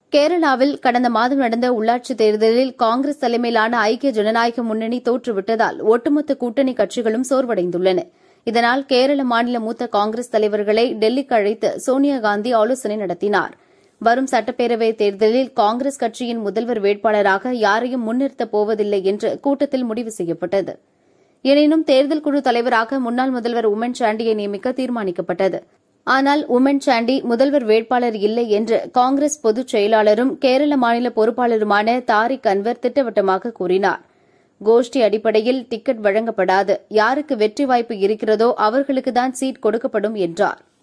கேரளாவில் கடந்த மாதம் நடந்த உள்ளாட்சித் தேர்தலில் காங்கிரஸ் தலைமையிலான ஐக்கிய ஜனநாயக முன்னணி தோற்றுவிட்டதால் ஒட்டுமொத்த கூட்டணி கட்சிகளும் சோர்வடைந்துள்ளன இதனால் கேரள மாநில மூத்த காங்கிரஸ் தலைவர்களை டெல்லிக்கு அழைத்து சோனியா காந்தி ஆலோசனை நடத்தினார் வரும் சட்டப்பேரவைத் தேர்தலில் காங்கிரஸ் கட்சியின் முதல்வர் வேட்பாளராக யாரையும் முன்னிறுத்தப் போவதில்லை என்று கூட்டத்தில் முடிவு செய்யப்பட்டது எனினும் தேர்தல் குழு தலைவராக முன்னாள் முதல்வர் உமன் சாண்டியை நியமிக்க தீர்மானிக்கப்பட்டது ஆனால் உமன் சாண்டி முதல்வர் வேட்பாளர் இல்லை என்று காங்கிரஸ் பொதுச் செயலாளரும் கேரள மாநில பொறுப்பாளருமான தாரிக் அன்வர் திட்டவட்டமாக கூறினார் கோஷ்டி அடிப்படையில் டிக்கெட் வழங்கப்படாது யாருக்கு வெற்றி வாய்ப்பு இருக்கிறதோ அவர்களுக்குதான் சீட் கொடுக்கப்படும் என்றார்